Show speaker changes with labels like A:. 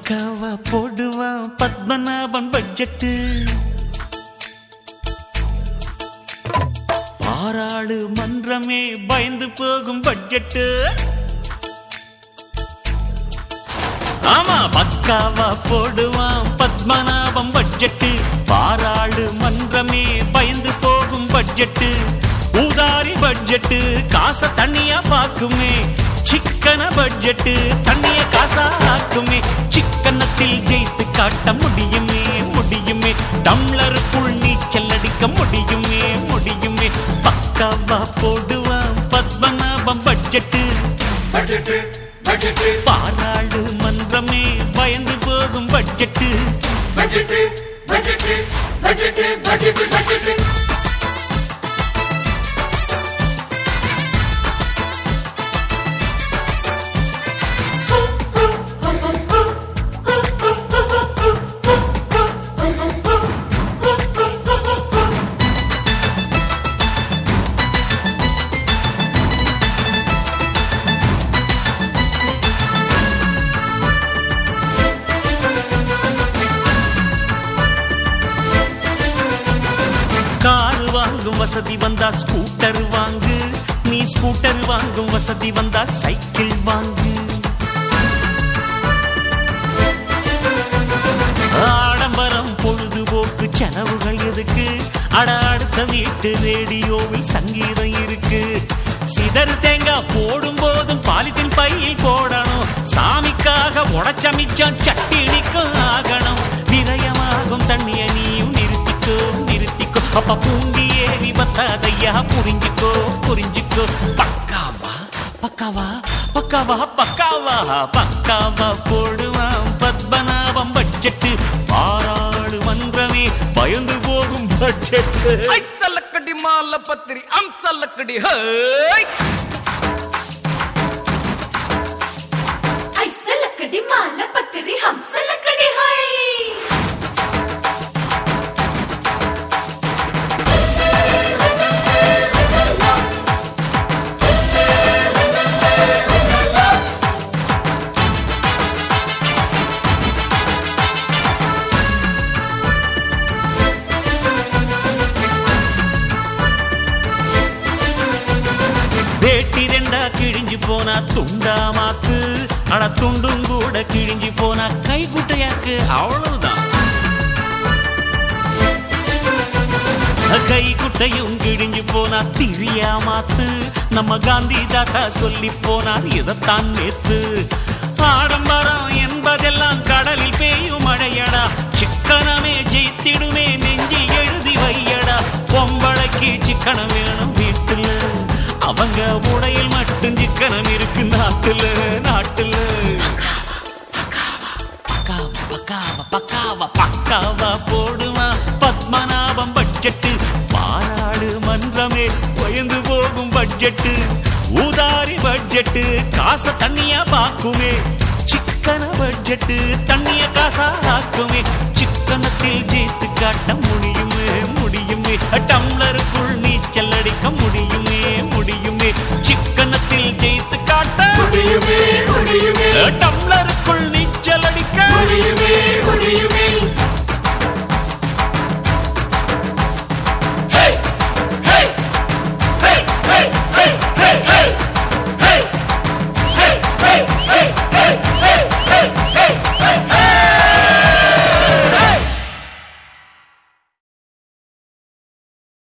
A: பக்காவா போடுவான் பத்மநாபன் பட்ஜெட்டு பாராளு மன்றமே பயந்து போகும் பட்ஜெட்டு ஆமா பக்காவா போடுவான் பத்மநாபம் பட்ஜெட்டு பாராளு மன்றமே பயந்து போகும் பட்ஜெட்டு ஊதாரி பட்ஜெட்டு காச தண்ணியா பாக்குமே சிக்கன பட்ஜெட்டு தண்ணிய காசா ஆக்குமே சிக்கனத்தில் ஜெயித்து காட்ட முடியுமே முடியுமே டம்ளருக்குள் நீச்சல் அடிக்க முடியுமே முடியுமே பக்காவா போடுவான் பத்மநாபம் பட்ஜெட்டு
B: பட்ஜெட்டு பட்ஜெட்டு
A: பாராளு மன்றமே பயந்து போகும் budget
B: budget budget budget budget budget
A: car வாங்கும் வசதி வந்தா ஸ்கூட்டர் வாங்கு நீ ஸ்கூட்டர் வாங்கும் வசதி வந்தா சைக்கிள் வாங்கு ஆடம்பரம் பொழுதுபோக்கு செலவுகள் எதுக்கு அட அடுத்த வீட்டு ரேடியோவில் சங்கீதம் இருக்கு சிதறு தேங்காய் போடும் போதும் பாலித்தின் பையில் போடணும் சாமிக்காக உடைச்ச மிச்சம் சட்டினிக்கும் ஆகணும் விரயமாகும் தண்ணிய நீயும் நிறுத்திக்கோ நிறுத்திக்கோ அப்ப பூண்டி ஏறி பத்தாதையா புரிஞ்சுக்கோ புரிஞ்சுக்கோ பக்காவா பக்காவா பக்காவா பக்காவா பக்காவா போடுவான் பத்மநாபம் பட்ஜெட்டு பாராடு மன்றமே பயந்து போகும் பட்ஜெட்டு
C: ஐசல்லக்கடி மால பத்திரி அம்சல்லக்கடி ஹை
D: ऐसे लकड़ी माला पतरी हमसे लकड़ी है
A: வேட்டி ரெண்டா கிழிஞ்சு போனா துண்டா மாத்து அட துண்டும் கூட கிழிஞ்சு போனா கை குட்டையாக்கு அவ்வளவுதான் கை குட்டையும் கிழிஞ்சு போனா திரியா மாத்து நம்ம காந்தி தாத்தா சொல்லி போனார் இதைத்தான் நேத்து ஆடம்பரம் என்பதெல்லாம் கடலில் பெய்யும் மழையடா சிக்கனமே ஜெயித்திடுமே நெஞ்சில் எழுதி வையடா பொம்பளைக்கு சிக்கனம் வேணும் வீட்டுல அவங்க உடையில் மட்டும் சிக்கனம் இருக்கு நாட்டுல நாட்டுல பக்காவா பக்காவா பக்காவா பக்காவா போடுவான் பத்மநாபம் பட்ஜெட்டு பாராடு மன்றமே பயந்து போகும் பட்ஜெட்டு ஊதாரி பட்ஜெட்டு காச தண்ணியா பாக்குமே சிக்கன பட்ஜெட்டு தண்ணிய காசா ஆக்குமே சிக்கனத்தில் ஜெயித்து காட்ட முடியுமே முடியுமே டம்ளருக்குள் நீச்சல் அடிக்க முடியுமே முடியுமே சிக்கன